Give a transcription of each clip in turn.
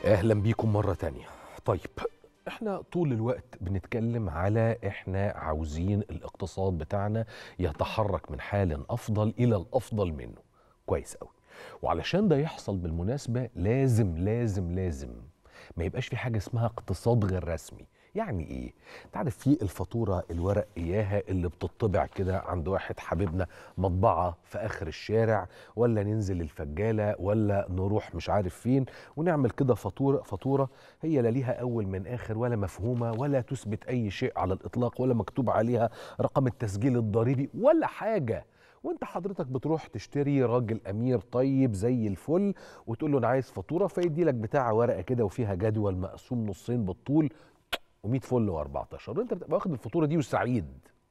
اهلا بيكم مره تانية طيب احنا طول الوقت بنتكلم على احنا عاوزين الاقتصاد بتاعنا يتحرك من حال افضل الى الافضل منه كويس قوي وعلشان ده يحصل بالمناسبه لازم لازم لازم ما يبقاش في حاجه اسمها اقتصاد غير رسمي يعني ايه تعرف في الفاتوره الورق اياها اللي بتطبع كده عند واحد حبيبنا مطبعه في اخر الشارع ولا ننزل الفجاله ولا نروح مش عارف فين ونعمل كده فاتوره فاتوره هي لا ليها اول من اخر ولا مفهومه ولا تثبت اي شيء على الاطلاق ولا مكتوب عليها رقم التسجيل الضريبي ولا حاجه وانت حضرتك بتروح تشتري راجل امير طيب زي الفل وتقول له انا عايز فاتوره فيدي لك بتاع ورقه كده وفيها جدول مقسوم نصين بالطول و100 فل و14 وانت بتبقى واخد الفاتوره دي وسعيد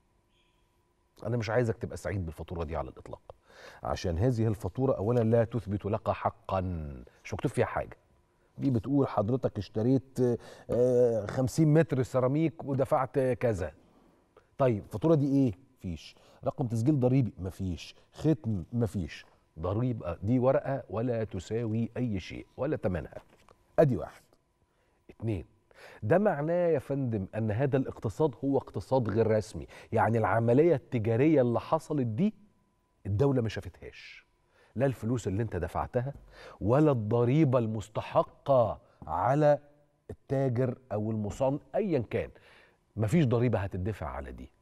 انا مش عايزك تبقى سعيد بالفاتوره دي على الاطلاق عشان هذه الفاتوره اولا لا تثبت لك حقا مش مكتوب فيها حاجه دي بتقول حضرتك اشتريت آه، 50 متر سيراميك ودفعت كذا طيب الفاتوره دي ايه مفيش رقم تسجيل ضريبي مفيش ختم مفيش ضريبه دي ورقه ولا تساوي اي شيء ولا ثمنها ادي واحد اتنين ده معناه يا فندم ان هذا الاقتصاد هو اقتصاد غير رسمي يعني العمليه التجاريه اللي حصلت دي الدوله ما شافتهاش لا الفلوس اللي انت دفعتها ولا الضريبه المستحقه على التاجر او المصنع ايا كان مفيش ضريبه هتدفع على دي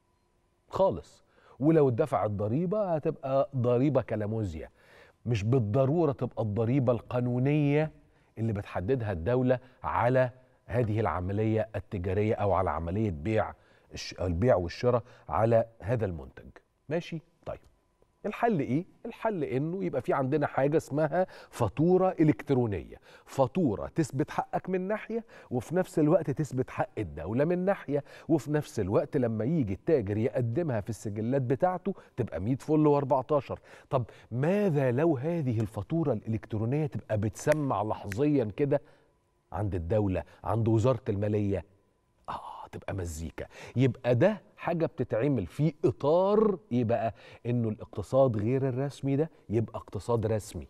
خالص ولو اتدفعت ضريبه هتبقى ضريبه كلاموزيا مش بالضروره تبقى الضريبه القانونيه اللي بتحددها الدوله على هذه العمليه التجاريه او على عمليه بيع الش- البيع والشراء على هذا المنتج ماشي طيب الحل ايه الحل انه يبقى في عندنا حاجه اسمها فاتوره الكترونيه فاتوره تثبت حقك من ناحيه وفي نفس الوقت تثبت حق الدوله من ناحيه وفي نفس الوقت لما يجي التاجر يقدمها في السجلات بتاعته تبقى 100 فل و14 طب ماذا لو هذه الفاتوره الالكترونيه تبقى بتسمع لحظيا كده عند الدوله عند وزاره الماليه اه تبقى مزيكا يبقى ده حاجه بتتعمل في اطار ايه بقى انه الاقتصاد غير الرسمي ده يبقى اقتصاد رسمي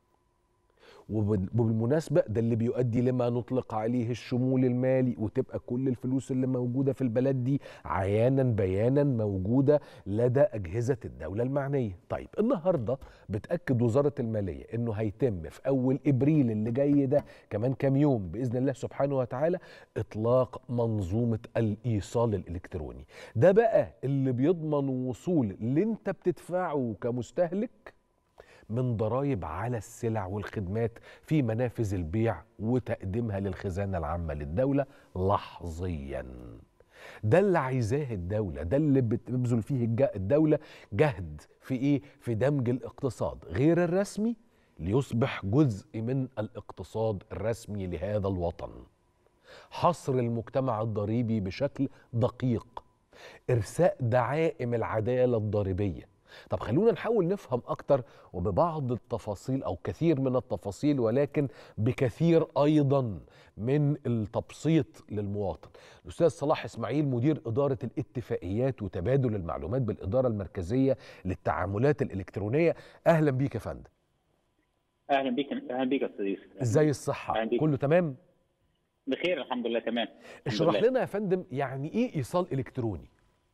وبال- وبالمناسبة ده اللي بيؤدي لما نطلق عليه الشمول المالي وتبقى كل الفلوس اللي موجودة في البلد دي عيانا بيانا موجودة لدى أجهزة الدولة المعنية طيب النهاردة بتأكد وزارة المالية أنه هيتم في أول إبريل اللي جاي ده كمان كام يوم بإذن الله سبحانه وتعالى إطلاق منظومة الإيصال الإلكتروني ده بقى اللي بيضمن وصول اللي انت بتدفعه كمستهلك من ضرائب على السلع والخدمات في منافذ البيع وتقديمها للخزانة العامة للدولة لحظيا ده اللي عايزاه الدولة ده اللي بتبذل فيه الج- الدولة جهد في ايه في دمج الاقتصاد غير الرسمي ليصبح جزء من الاقتصاد الرسمي لهذا الوطن حصر المجتمع الضريبي بشكل دقيق ارساء دعائم العداله الضريبيه طب خلونا نحاول نفهم اكتر وببعض التفاصيل او كثير من التفاصيل ولكن بكثير ايضا من التبسيط للمواطن الاستاذ صلاح اسماعيل مدير اداره الاتفاقيات وتبادل المعلومات بالاداره المركزيه للتعاملات الالكترونيه اهلا بيك يا فندم اهلا بيك اهلا بيك يا استاذ يوسف ازاي الصحه أهلا بيك. كله تمام بخير الحمد لله تمام الحمد اشرح لله. لنا يا فندم يعني ايه ايصال الكتروني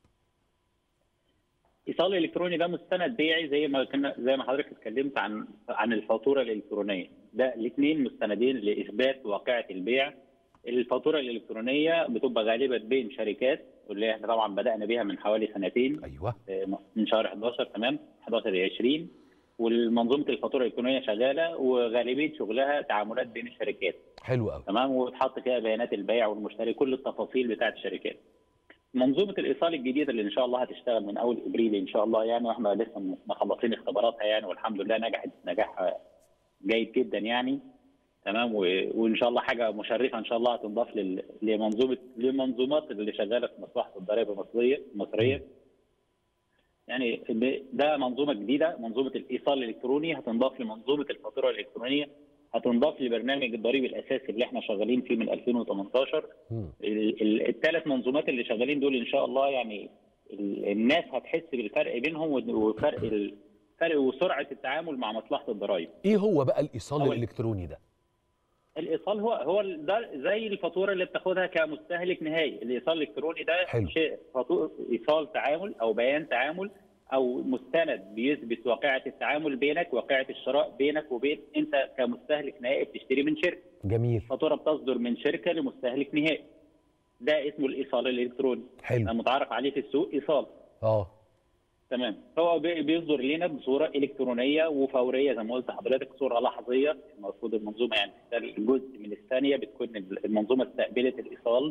ايصال الالكتروني ده مستند بيعي زي ما كنا زي ما حضرتك اتكلمت عن عن الفاتوره الالكترونيه ده الاثنين مستندين لاثبات واقعه البيع الفاتوره الالكترونيه بتبقى غالبا بين شركات واللي احنا طبعا بدانا بيها من حوالي سنتين ايوه آه، من شهر 11 تمام 11 20 والمنظومه الفاتوره الالكترونيه شغاله وغالبيه شغلها تعاملات بين الشركات حلو قوي تمام وتحط فيها بيانات البائع والمشتري كل التفاصيل بتاعه الشركات. منظومه الايصال الجديده اللي ان شاء الله هتشتغل من اول ابريل ان شاء الله يعني واحنا لسه مخلصين اختباراتها يعني والحمد لله نجحت نجاح جيد جدا يعني تمام و- وان شاء الله حاجه مشرفه ان شاء الله هتنضاف لل- لمنظومه لمنظومات اللي شغاله في مصلحه الضرائب المصريه المصريه يعني ب- ده منظومه جديده منظومه الايصال الالكتروني هتنضاف لمنظومه الفاتوره الالكترونيه هتنضاف لبرنامج الضريبي الاساسي اللي احنا شغالين فيه من 2018 مم. الثلاث منظومات اللي شغالين دول ان شاء الله يعني ال- الناس هتحس بالفرق بينهم وفرق ال- فرق وسرعه التعامل مع مصلحه الضرائب ايه هو بقى الايصال أول- الالكتروني ده الايصال هو هو ده زي الفاتوره اللي بتاخدها كمستهلك نهائي الايصال الالكتروني ده حلو. شيء فاتو- ايصال تعامل او بيان تعامل او مستند بيثبت واقعه التعامل بينك واقعه الشراء بينك وبين انت كمستهلك نهائي بتشتري من شركه جميل فاتوره بتصدر من شركه لمستهلك نهائي ده اسمه الايصال الالكتروني حلو متعارف عليه في السوق ايصال اه تمام هو بي- بيصدر لنا بصوره الكترونيه وفوريه زي ما قلت لحضرتك صوره لحظيه المفروض المنظومه يعني خلال جزء من الثانيه بتكون المنظومه استقبلت الايصال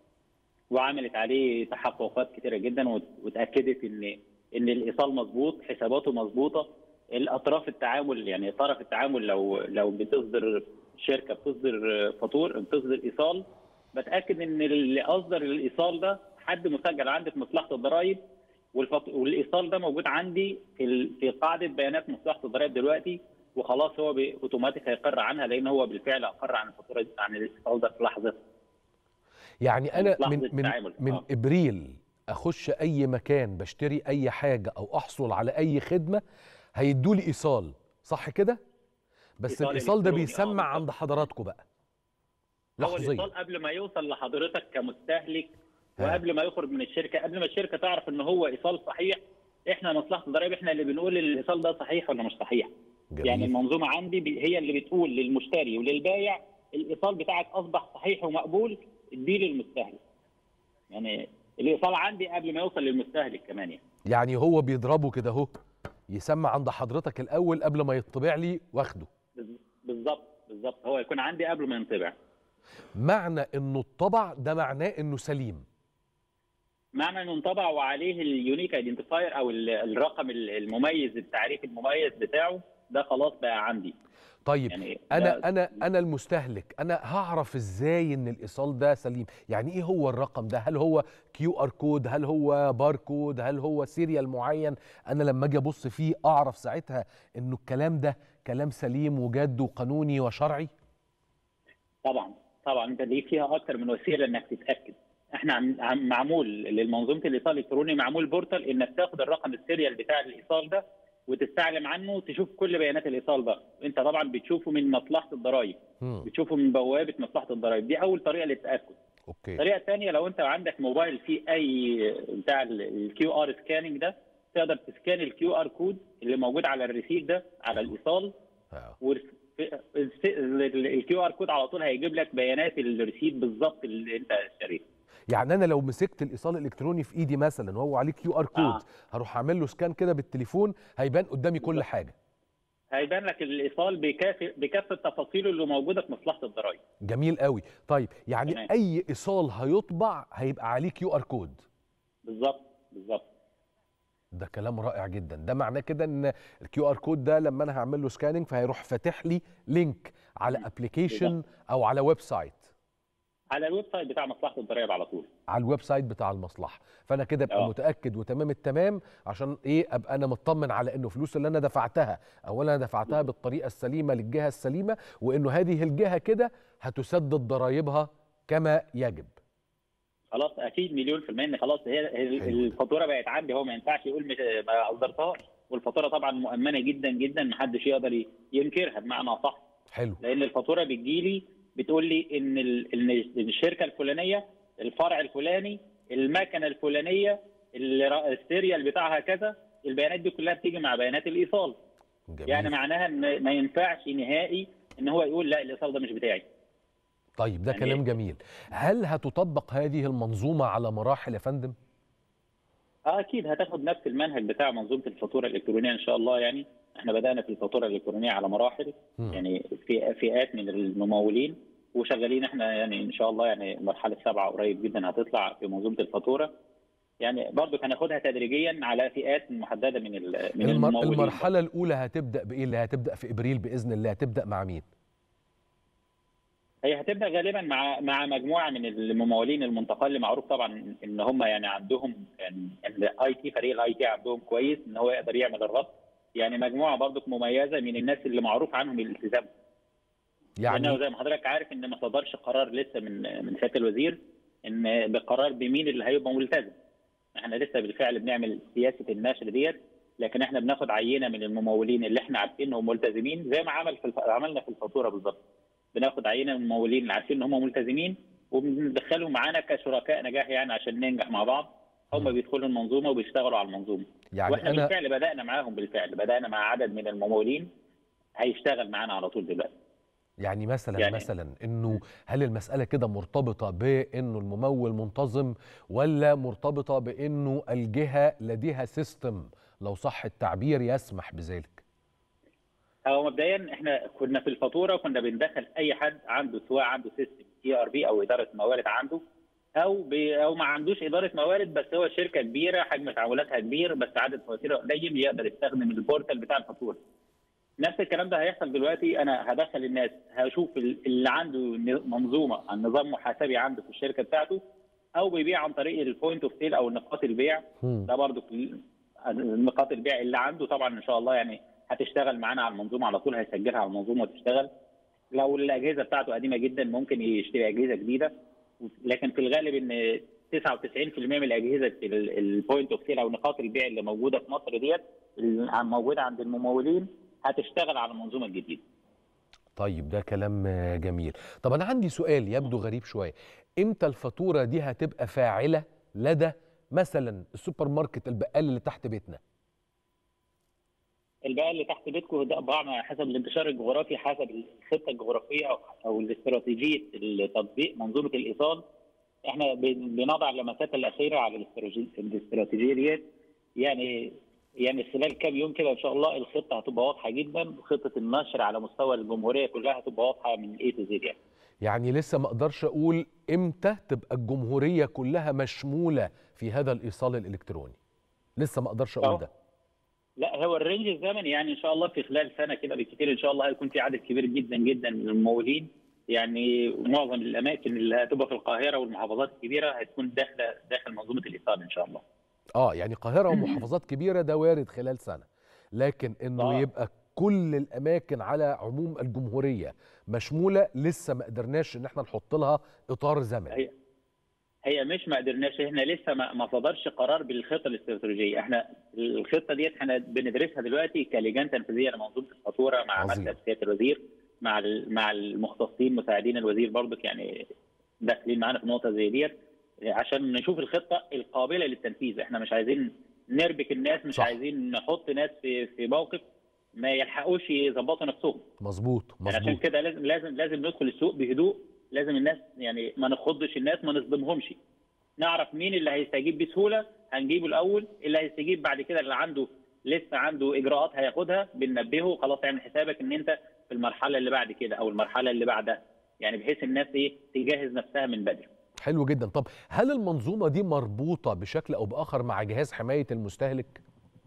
وعملت عليه تحققات كثيره جدا وت- وتاكدت ان ان الايصال مظبوط حساباته مظبوطه الاطراف التعامل يعني طرف التعامل لو لو بتصدر شركه بتصدر فاتور بتصدر ايصال بتاكد ان اللي اصدر الايصال ده حد مسجل عندي في مصلحه الضرائب والفط... والايصال ده موجود عندي في ال... في قاعده بيانات مصلحه الضرائب دلوقتي وخلاص هو بي- اوتوماتيك هيقر عنها لان هو بالفعل اقر عن الفاتوره دي- عن الايصال ده في لحظه يعني انا لحظة من من التعامل. من آه. ابريل اخش اي مكان بشتري اي حاجه او احصل على اي خدمه هيدوا لي ايصال صح كده بس إيصال الايصال ده إلكتروني، آه، بيسمع بالظبط. عند حضراتكم بقى هو لحظيا الايصال قبل ما يوصل لحضرتك كمستهلك ها. وقبل ما يخرج من الشركه قبل ما الشركه تعرف ان هو ايصال صحيح احنا مصلحه الضرائب احنا اللي بنقول الايصال ده صحيح ولا مش صحيح جميل. يعني المنظومه عندي ب- هي اللي بتقول للمشتري وللبائع الايصال بتاعك اصبح صحيح ومقبول اديه للمستهلك يعني الايصال عندي قبل ما يوصل للمستهلك كمان يعني يعني هو بيضربه كده اهو يسمع عند حضرتك الاول قبل ما يطبع لي واخده بز- بالظبط بالظبط هو يكون عندي قبل ما ينطبع معنى انه اتطبع ده معناه انه سليم معنى انه انطبع وعليه اليونيك ايدنتيفاير او ال- الرقم ال- المميز التعريف المميز بتاعه ده خلاص بقى عندي طيب يعني انا ده- انا انا المستهلك انا هعرف ازاي ان الايصال ده سليم يعني ايه هو الرقم ده هل هو كيو ار كود هل هو باركود هل هو سيريال معين انا لما اجي ابص فيه اعرف ساعتها انه الكلام ده كلام سليم وجاد وقانوني وشرعي طبعا طبعا انت دي فيها اكتر من وسيله انك تتاكد احنا عم عم- معمول للمنظومه الايصال الالكتروني معمول بورتال انك تاخد الرقم السيريال بتاع الايصال ده وتستعلم عنه تشوف كل بيانات الايصال ده انت طبعا بتشوفه من مصلحه الضرائب مم. بتشوفه من بوابه مصلحه الضرائب دي اول طريقه للتاكد اوكي الطريقه الثانيه لو انت عندك موبايل فيه اي بتاع الكيو ار سكاننج ده تقدر تسكان الكيو ار كود اللي موجود على الريسيت ده على الايصال آه. الكيو ار كود على طول هيجيب لك بيانات الريسيت بالظبط اللي انت اشتريته يعني انا لو مسكت الايصال الالكتروني في ايدي مثلا وهو عليه كيو ار كود آه. هروح اعمل له سكان كده بالتليفون هيبان قدامي كل بالظبط. حاجه هيبان لك الايصال بكافه بكافه تفاصيله اللي موجوده في مصلحه الضرائب جميل قوي طيب يعني تمام. اي ايصال هيطبع هيبقى عليه كيو ار كود بالظبط بالظبط ده كلام رائع جدا ده معناه كده ان الكيو ار كود ده لما انا هعمل له سكاننج فهيروح فاتح لي لينك على ابلكيشن او على ويب سايت على الويب سايت بتاع مصلحه الضرائب على طول على الويب سايت بتاع المصلحه فانا كده ابقى آه. متاكد وتمام التمام عشان ايه ابقى انا مطمن على انه فلوس اللي انا دفعتها اولا انا دفعتها بالطريقه السليمه للجهه السليمه وانه هذه الجهه كده هتسدد ضرائبها كما يجب خلاص اكيد مليون في المية ان خلاص هي هي حلو. الفاتوره بقت عندي هو ما ينفعش يقول مش ما اصدرتهاش والفاتوره طبعا مؤمنه جدا جدا محدش يقدر ي- ينكرها بمعنى صح حلو لان الفاتوره بتجيلي بتقول لي ان ال- ان الشركه الفلانيه الفرع الفلاني المكنه الفلانيه الر- السيريال بتاعها كذا البيانات دي كلها بتيجي مع بيانات الايصال جميل يعني معناها ان ما ينفعش نهائي ان هو يقول لا الايصال ده مش بتاعي طيب ده يعني- كلام جميل هل هتطبق هذه المنظومه على مراحل يا فندم اه اكيد هتاخد نفس المنهج بتاع منظومه الفاتوره الالكترونيه ان شاء الله يعني احنا بدانا في الفاتوره الالكترونيه على مراحل مم. يعني في فئات من الممولين وشغالين احنا يعني ان شاء الله يعني مرحله سبعه قريب جدا هتطلع في منظومه الفاتوره يعني برضو هناخدها تدريجيا على فئات محدده من ال- من المر... الممولين المرحله الاولى هتبدا بايه اللي هتبدا في ابريل باذن الله هتبدا مع مين هي هتبدا غالبا مع مع مجموعه من الممولين المنتقل اللي معروف طبعا ان هم يعني عندهم يعني الاي تي فريق الاي تي عندهم كويس ان هو يقدر يعمل الربط يعني مجموعه برضو مميزه من الناس اللي معروف عنهم الالتزام لانه يعني زي ما حضرتك عارف ان ما صدرش قرار لسه من من سياده الوزير ان بقرار بمين اللي هيبقى ملتزم احنا لسه بالفعل بنعمل سياسه النشر ديت لكن احنا بناخد عينه من الممولين اللي احنا عارفينهم ملتزمين زي ما عمل في الف... عملنا في الفاتوره بالظبط بناخد عينه من الممولين اللي عارفين ان هم ملتزمين وبندخلهم معانا كشركاء نجاح يعني عشان ننجح مع بعض هم بيدخلوا المنظومه وبيشتغلوا على المنظومه يعني واحنا انا بالفعل بدانا معاهم بالفعل بدانا مع عدد من الممولين هيشتغل معانا على طول دلوقتي يعني مثلا يعني- مثلا انه هل المساله كده مرتبطه بانه الممول منتظم ولا مرتبطه بانه الجهه لديها سيستم لو صح التعبير يسمح بذلك هو مبدئيا احنا كنا في الفاتوره كنا بندخل اي حد عنده سواء عنده سيستم اي ار بي او اداره موارد عنده او بي او ما عندوش اداره موارد بس هو شركه كبيره حجم تعاملاتها كبير بس عدد فواتيرها قليل يقدر يستخدم البورتال بتاع الفاتوره. نفس الكلام ده هيحصل دلوقتي انا هدخل الناس هشوف ال- اللي عنده ن- منظومه عن نظام محاسبي عنده في الشركه بتاعته او بيبيع عن طريق البوينت اوف سيل او نقاط البيع هم. ده برضو في نقاط البيع اللي عنده طبعا ان شاء الله يعني هتشتغل معانا على المنظومه على طول هيسجلها على المنظومه وتشتغل لو الاجهزه بتاعته قديمه جدا ممكن يشتري اجهزه جديده لكن في الغالب ان 99% من الاجهزه البوينت اوف سيل او نقاط البيع اللي موجوده في مصر ديت اللي موجوده عند الممولين هتشتغل على المنظومه الجديده طيب ده كلام آه، جميل طب انا عندي سؤال يبدو غريب شويه امتى الفاتوره دي هتبقى فاعله لدى مثلا السوبر ماركت البقال اللي تحت بيتنا البيع اللي تحت بيتكم ده طبعا حسب الانتشار الجغرافي حسب الخطه الجغرافيه او او الاستراتيجيه التطبيق منظومه الايصال احنا بن- بنضع اللمسات الاخيره على الاستراتيجي- الاستراتيجيه ديت يعني يعني خلال كام يوم كده ان شاء الله الخطه هتبقى واضحه جدا خطه النشر على مستوى الجمهوريه كلها هتبقى واضحه من اي تو زد يعني يعني لسه ما اقدرش اقول امتى تبقى الجمهوريه كلها مشموله في هذا الايصال الالكتروني لسه ما اقدرش اقول أه. ده لا هو الرينج الزمني يعني ان شاء الله في خلال سنه كده بالكثير ان شاء الله هيكون في عدد كبير جدا جدا من الممولين يعني معظم الاماكن اللي هتبقى في القاهره والمحافظات الكبيره هتكون داخله داخل منظومه الايصال ان شاء الله. اه يعني القاهره ومحافظات كبيره ده وارد خلال سنه لكن انه آه. يبقى كل الاماكن على عموم الجمهوريه مشموله لسه ما قدرناش ان احنا نحط لها اطار زمني هي هي مش ما قدرناش احنا لسه ما, ما صدرش قرار بالخطه الاستراتيجيه، احنا الخطه ديت احنا بندرسها دلوقتي كلجان تنفيذيه لمنظومه الفاتوره مع عظيم. مكتب سياده الوزير مع ال- مع المختصين مساعدين الوزير برضك يعني داخلين معانا في نقطه زي ديت عشان نشوف الخطه القابله للتنفيذ، احنا مش عايزين نربك الناس مش صح. عايزين نحط ناس في في موقف ما يلحقوش يظبطوا نفسهم. مظبوط يعني عشان مظبوط كده لازم لازم لازم ندخل السوق بهدوء لازم الناس يعني ما نخضش الناس ما نصدمهمش نعرف مين اللي هيستجيب بسهوله هنجيبه الاول اللي هيستجيب بعد كده اللي عنده لسه عنده اجراءات هياخدها بننبهه خلاص اعمل حسابك ان انت في المرحله اللي بعد كده او المرحله اللي بعدها يعني بحيث الناس ايه تجهز نفسها من بدري حلو جدا طب هل المنظومه دي مربوطه بشكل او باخر مع جهاز حمايه المستهلك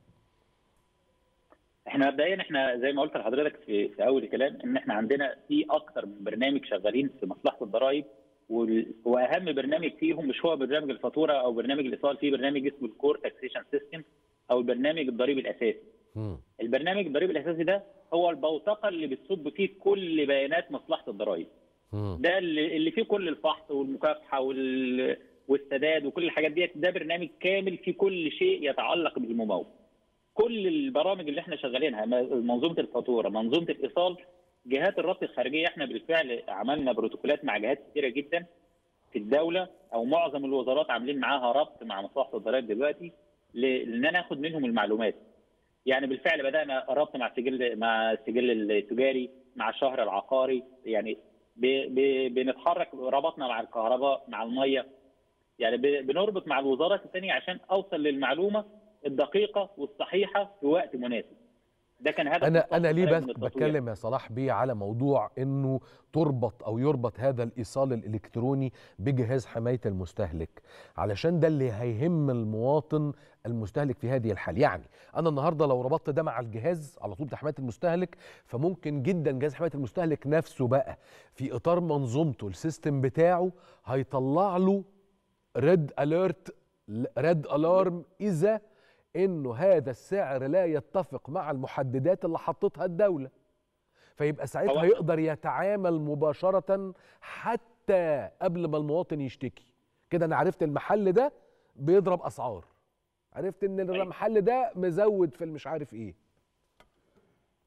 احنا مبدئيا احنا زي ما قلت لحضرتك في, في اول الكلام ان احنا عندنا في اكتر من برنامج شغالين في مصلحه الضرائب وال- واهم برنامج فيهم مش هو برنامج الفاتوره او برنامج الايصال في برنامج اسمه الكور تاكسيشن سيستم او البرنامج الضريبي الاساسي. مم. البرنامج الضريبي الاساسي ده هو البوتقه اللي بتصب فيه كل بيانات مصلحه الضرائب. مم. ده اللي اللي فيه كل الفحص والمكافحه وال والسداد وكل الحاجات ديت ده برنامج كامل فيه كل شيء يتعلق بالممول. كل البرامج اللي احنا شغالينها م- منظومه الفاتوره، منظومه الايصال، جهات الربط الخارجيه احنا بالفعل عملنا بروتوكولات مع جهات كثيره جدا في الدوله او معظم الوزارات عاملين معاها ربط مع مصلحه الضرائب دلوقتي ل- لان ناخد منهم المعلومات. يعني بالفعل بدانا ربط مع السجل مع السجل التجاري مع الشهر العقاري يعني ب... ب... بنتحرك ربطنا مع الكهرباء مع الميه يعني ب... بنربط مع الوزارات الثانيه عشان اوصل للمعلومه الدقيقه والصحيحه في وقت مناسب ده كان هدف انا مصلحة انا ليه الضرائب بس من التطوير. بتكلم يا صلاح بيه على موضوع انه تربط او يربط هذا الايصال الالكتروني بجهاز حمايه المستهلك علشان ده اللي هيهم المواطن المستهلك في هذه الحال يعني انا النهارده لو ربطت ده مع الجهاز على طول بتاع حمايه المستهلك فممكن جدا جهاز حمايه المستهلك نفسه بقى في اطار منظومته السيستم بتاعه هيطلع له ريد اليرت ريد الارم اذا انه هذا السعر لا يتفق مع المحددات اللي حطتها الدوله فيبقى ساعتها هو- يقدر يتعامل مباشره حتى قبل ما المواطن يشتكي كده انا عرفت المحل ده بيضرب اسعار عرفت ان المحل ده مزود في المش عارف ايه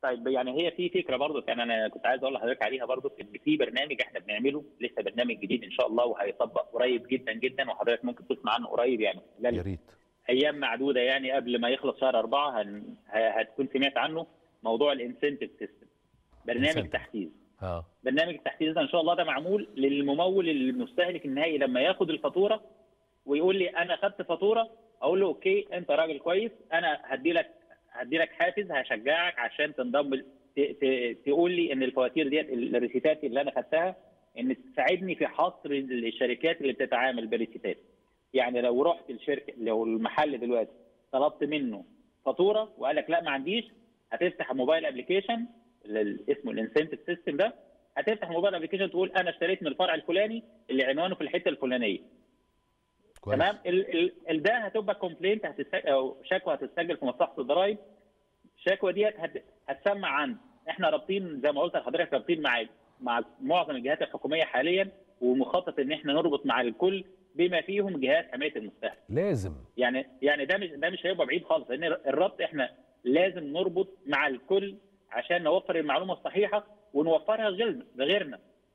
طيب يعني هي في فكره برضو كان انا كنت عايز اقول لحضرتك عليها برضو ان في برنامج احنا بنعمله لسه برنامج جديد ان شاء الله وهيطبق قريب جدا جدا وحضرتك ممكن تسمع عنه قريب يعني يا خلال ريت ايام معدوده يعني قبل ما يخلص شهر اربعه هن... ه- هتكون سمعت عنه موضوع الانسنتيف سيستم برنامج Incentive. تحفيز اه برنامج التحفيز ده ان شاء الله ده معمول للممول المستهلك النهائي لما ياخد الفاتوره ويقول لي انا خدت فاتوره اقول له اوكي انت راجل كويس انا هدي لك هدي لك حافز هشجعك عشان تنضم ت- ت- تقول لي ان الفواتير ديت الريسيتات اللي انا خدتها ان تساعدني في حصر الشركات اللي بتتعامل بالريسيتات يعني لو رحت الشركه لو المحل دلوقتي طلبت منه فاتوره وقال لك لا ما عنديش هتفتح موبايل ابلكيشن اسمه الانسنتيف سيستم ده هتفتح موبايل ابلكيشن تقول انا اشتريت من الفرع الفلاني اللي عنوانه في الحته الفلانيه كويس تمام ال ال ال ده هتبقى كومبلينت هتسجل او شكوى هتتسجل في مصلحه الضرائب الشكوى ديت هت- هتسمع عن احنا رابطين زي ما قلت لحضرتك رابطين مع مع معظم الجهات الحكوميه حاليا ومخطط ان احنا نربط مع الكل بما فيهم جهات حمايه المستهلك لازم يعني يعني ده مش ده مش هيبقى بعيد خالص لان الربط احنا لازم نربط مع الكل عشان نوفر المعلومه الصحيحه ونوفرها لغيرنا لغيرنا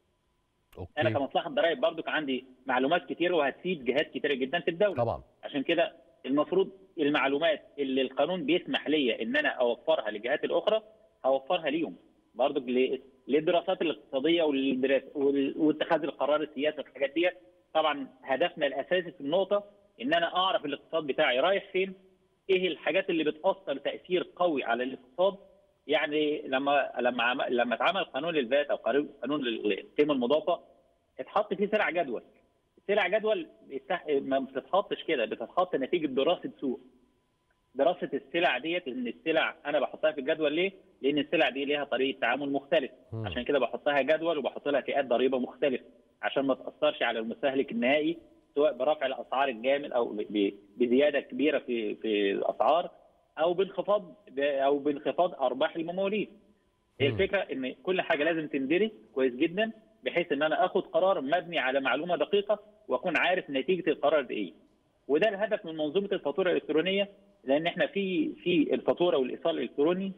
انا اوكي كمصلحه ضرائب برضو كان عندي معلومات كتير وهتفيد جهات كتيره جدا في الدوله طبعا عشان كده المفروض المعلومات اللي القانون بيسمح ليا ان انا اوفرها للجهات الاخرى هوفرها ليهم برضو ل- للدراسات الاقتصاديه والدراس- وال- واتخاذ القرار السياسي والحاجات ديت طبعا هدفنا الاساسي في النقطه ان انا اعرف الاقتصاد بتاعي رايح فين ايه الحاجات اللي بتاثر تاثير قوي على الاقتصاد يعني لما لما عم- لما اتعمل قانون الفات او قانون قانون القيمه المضافه اتحط فيه سلع جدول سلع جدول بتح- ما بتتحطش كده بتتحط نتيجه دراسه سوق دراسه السلع ديت ان السلع انا بحطها في الجدول ليه؟ لان السلع دي ليها طريقه تعامل مختلف مم. عشان كده بحطها جدول وبحط لها فئات ضريبه مختلفه عشان ما تاثرش على المستهلك النهائي سواء برفع الاسعار الجامد او ب- بزياده كبيره في في الاسعار او بانخفاض او بانخفاض ارباح الممولين. هي مم. الفكره ان كل حاجه لازم تندرس كويس جدا بحيث ان انا اخد قرار مبني على معلومه دقيقه واكون عارف نتيجه القرار ده ايه. وده الهدف من منظومه الفاتوره الالكترونيه لان احنا في في الفاتوره والايصال الالكتروني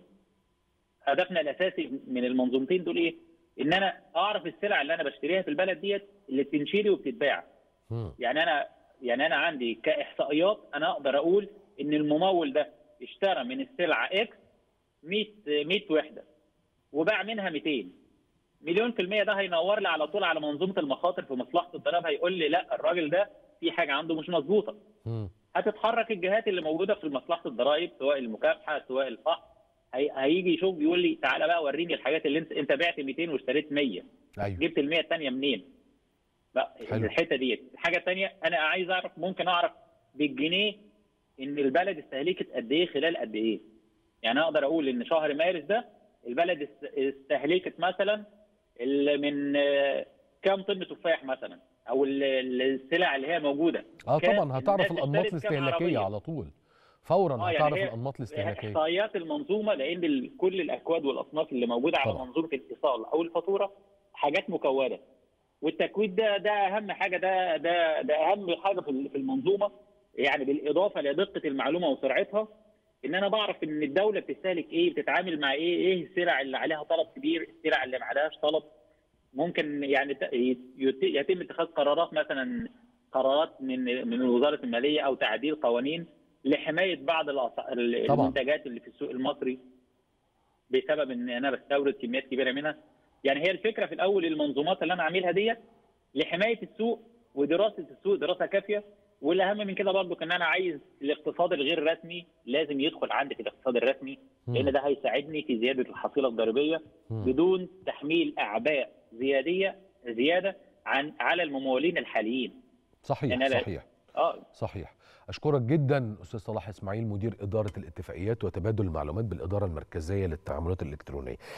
هدفنا الاساسي من المنظومتين دول ايه؟ ان انا اعرف السلع اللي انا بشتريها في البلد ديت اللي بتنشري وبتتباع. مم. يعني انا يعني انا عندي كاحصائيات انا اقدر اقول ان الممول ده اشترى من السلعه اكس 100 100 وحده وباع منها 200 مليون في المية ده هينور لي على طول على منظومة المخاطر في مصلحة الضرائب هيقول لي لا الراجل ده في حاجة عنده مش مظبوطة مم. هتتحرك الجهات اللي موجودة في مصلحة الضرائب سواء المكافحة سواء الفحص هي... هيجي يشوف بيقول لي تعالى بقى وريني الحاجات اللي انت انت بعت 200 واشتريت 100 ايوه جبت ال 100 الثانية منين؟ لا حلو. الحتة ديت الحاجة الثانية انا عايز اعرف ممكن اعرف بالجنيه ان البلد استهلكت قد ايه خلال قد ايه يعني اقدر اقول ان شهر مارس ده البلد است- استهلكت مثلا ال- من آه، كام طن تفاح مثلا او ال- ال- السلع اللي هي موجوده اه كام طبعا هتعرف الناس الانماط اشترت كام الاستهلاكيه عربية؟ على طول فورا اه يعني هتعرف هي- الانماط الاستهلاكيه احصائيات المنظومه لان ال- كل الاكواد والاصناف اللي موجوده على طبعا. منظومه الاتصال او الفاتوره حاجات مكوده والتكويد ده ده اهم حاجه ده ده ده اهم حاجه في ال- في المنظومه يعني بالاضافه لدقه المعلومه وسرعتها ان انا بعرف ان الدوله بتستهلك ايه بتتعامل مع ايه ايه السلع اللي عليها طلب كبير السلع اللي ما عليهاش طلب ممكن يعني ت- يت- يتم اتخاذ قرارات مثلا قرارات من من وزاره الماليه او تعديل قوانين لحمايه بعض الأص- ال- طبعاً. المنتجات اللي في السوق المصري بسبب ان انا بستورد كميات كبيره منها يعني هي الفكره في الاول المنظومات اللي انا عاملها ديت لحمايه السوق ودراسه السوق دراسه كافيه والاهم من كده برضو ان انا عايز الاقتصاد الغير رسمي لازم يدخل عندي في الاقتصاد الرسمي لان مم. ده هيساعدني في زياده الحصيله الضريبيه مم. بدون تحميل اعباء زياديه زياده عن على الممولين الحاليين صحيح يعني أنا- صحيح اه صحيح اشكرك جدا استاذ صلاح اسماعيل مدير اداره الاتفاقيات وتبادل المعلومات بالاداره المركزيه للتعاملات الالكترونيه